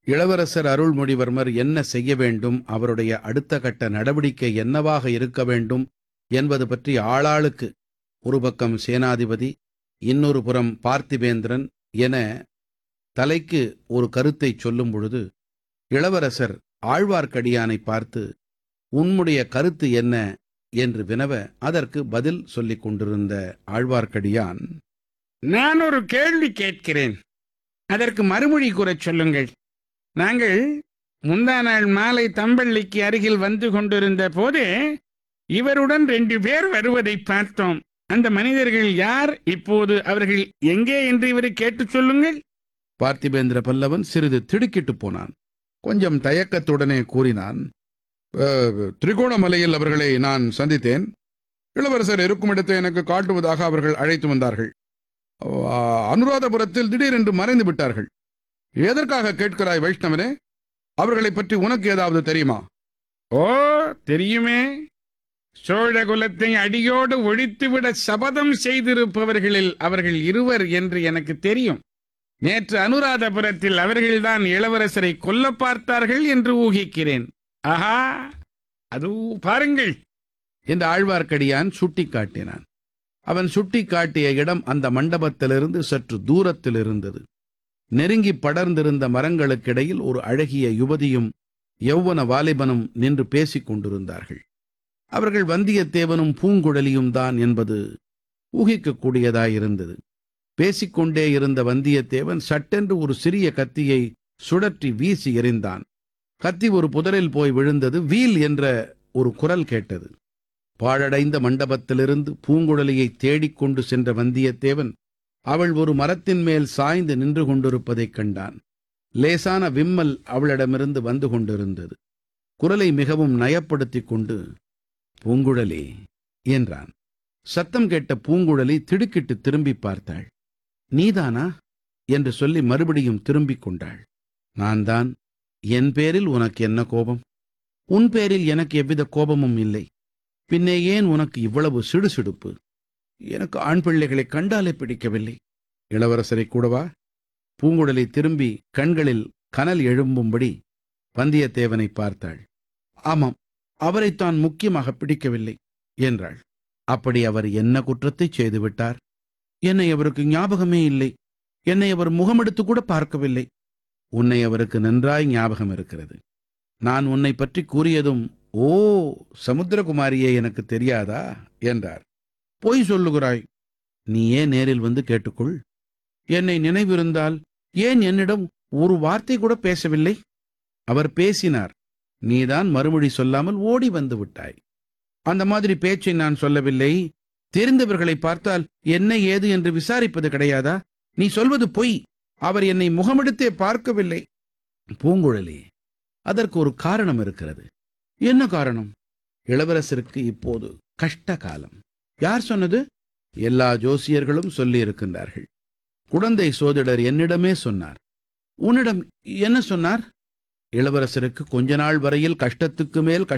இளவரசர் அருள்மொழிவர்மர் என்ன செய்ய வேண்டும் அவருடைய அடுத்த கட்ட நடவடிக்கை என்னவாக இருக்க வேண்டும் என்பது பற்றி ஆளாளுக்கு ஒரு பக்கம் சேனாதிபதி இன்னொரு புறம் பார்த்திபேந்திரன் என தலைக்கு ஒரு கருத்தை சொல்லும் பொழுது இளவரசர் ஆழ்வார்க்கடியானை பார்த்து உன்னுடைய கருத்து என்ன என்று வினவ அதற்கு பதில் சொல்லிக் கொண்டிருந்த ஆழ்வார்க்கடியான் நான் ஒரு கேள்வி கேட்கிறேன் அதற்கு மறுமொழி கூறச் சொல்லுங்கள் நாங்கள் முந்தா நாள் மாலை தம்பள்ளிக்கு அருகில் வந்து கொண்டிருந்த போது இவருடன் ரெண்டு பேர் வருவதை பார்த்தோம் அந்த மனிதர்கள் யார் இப்போது அவர்கள் எங்கே என்று இவரை கேட்டுச் சொல்லுங்கள் பார்த்திபேந்திர பல்லவன் சிறிது திடுக்கிட்டு போனான் கொஞ்சம் தயக்கத்துடனே கூறினான் "அஹ், திரிகோணமலையில் அவர்களை நான் சந்தித்தேன் இளவரசர் இருக்கும் இடத்தை எனக்கு காட்டுவதாக அவர்கள் அழைத்து வந்தார்கள் அஹ், அனுராதபுரத்தில் திடீரென்று மறைந்து விட்டார்கள் எதற்காக கேட்கிறாய் வைஷ்ணவனே அவர்களை பற்றி உனக்கு ஏதாவது தெரியுமா ஓ தெரியுமே சோழ குலத்தை அடியோடு ஒழித்துவிட சபதம் செய்திருப்பவர்களில் அவர்கள் இருவர் என்று எனக்கு தெரியும் நேற்று அனுராதபுரத்தில் அவர்கள்தான் இளவரசரை கொல்ல பார்த்தார்கள் என்று ஊகிக்கிறேன் ஆஹா அது பாருங்கள் என்று ஆழ்வார்க்கடியான் சுட்டிக்காட்டினான் அவன் சுட்டிக்காட்டிய இடம் அந்த மண்டபத்திலிருந்து சற்று தூரத்தில் இருந்தது நெருங்கி படர்ந்திருந்த மரங்களுக்கிடையில் ஒரு அழகிய யுவதியும் யௌவன வாலிபனும் நின்று பேசிக் கொண்டிருந்தார்கள் அவர்கள் வந்தியத்தேவனும் பூங்குழலியும் தான் என்பது ஊகிக்கக்கூடியதாயிருந்தது பேசிக்கொண்டே இருந்த வந்தியத்தேவன் சட்டென்று ஒரு சிறிய கத்தியை சுழற்றி வீசி எறிந்தான் கத்தி ஒரு புதரில் போய் விழுந்தது வீல் என்ற ஒரு குரல் கேட்டது பாழடைந்த மண்டபத்திலிருந்து பூங்குழலியை தேடிக் கொண்டு சென்ற வந்தியத்தேவன் அவள் ஒரு மரத்தின் மேல் சாய்ந்து நின்று கொண்டிருப்பதைக் கண்டான் லேசான விம்மல் அவளிடமிருந்து வந்து கொண்டிருந்தது குரலை மிகவும் நயப்படுத்திக் கொண்டு பூங்குழலி என்றான் சத்தம் கேட்ட பூங்குழலி திடுக்கிட்டு திரும்பி பார்த்தாள் நீதானா என்று சொல்லி மறுபடியும் திரும்பிக் கொண்டாள் நான் தான் என் பேரில் உனக்கு என்ன கோபம் உன் பேரில் எனக்கு எவ்வித கோபமும் இல்லை பின்னே ஏன் உனக்கு இவ்வளவு சிடுசிடுப்பு எனக்கு ஆண் பிள்ளைகளை கண்டாலே பிடிக்கவில்லை இளவரசரை கூடவா பூங்குழலி திரும்பி கண்களில் கனல் எழும்பும்படி வந்தியத்தேவனை பார்த்தாள் ஆமாம் அவரைத்தான் முக்கியமாக பிடிக்கவில்லை என்றாள் அப்படி அவர் என்ன குற்றத்தை செய்துவிட்டார் என்னை அவருக்கு ஞாபகமே இல்லை என்னை அவர் முகமெடுத்து கூட பார்க்கவில்லை உன்னை அவருக்கு நன்றாய் ஞாபகம் இருக்கிறது நான் உன்னை பற்றி கூறியதும் ஓ சமுத்திரகுமாரியே எனக்கு தெரியாதா என்றார் பொய் சொல்லுகிறாய் நீ ஏன் நேரில் வந்து கேட்டுக்கொள் என்னை நினைவிருந்தால் ஏன் என்னிடம் ஒரு வார்த்தை கூட பேசவில்லை அவர் பேசினார் நீதான் மறுமொழி சொல்லாமல் ஓடி வந்து விட்டாய் அந்த மாதிரி பேச்சை நான் சொல்லவில்லை தெரிந்தவர்களை பார்த்தால் என்ன ஏது என்று விசாரிப்பது கிடையாதா நீ சொல்வது பொய் அவர் என்னை முகமெடுத்தே பார்க்கவில்லை பூங்குழலி அதற்கு ஒரு காரணம் இருக்கிறது என்ன காரணம் இளவரசருக்கு இப்போது கஷ்ட காலம் யார் சொன்னது எல்லா ஜோசியர்களும் சொல்லி இருக்கின்றார்கள் குழந்தை சோதிடர் என்னிடமே சொன்னார் உன்னிடம் என்ன சொன்னார் இளவரசருக்கு கொஞ்ச நாள் வரையில் கஷ்டத்துக்கு மேல் கஷ்டம்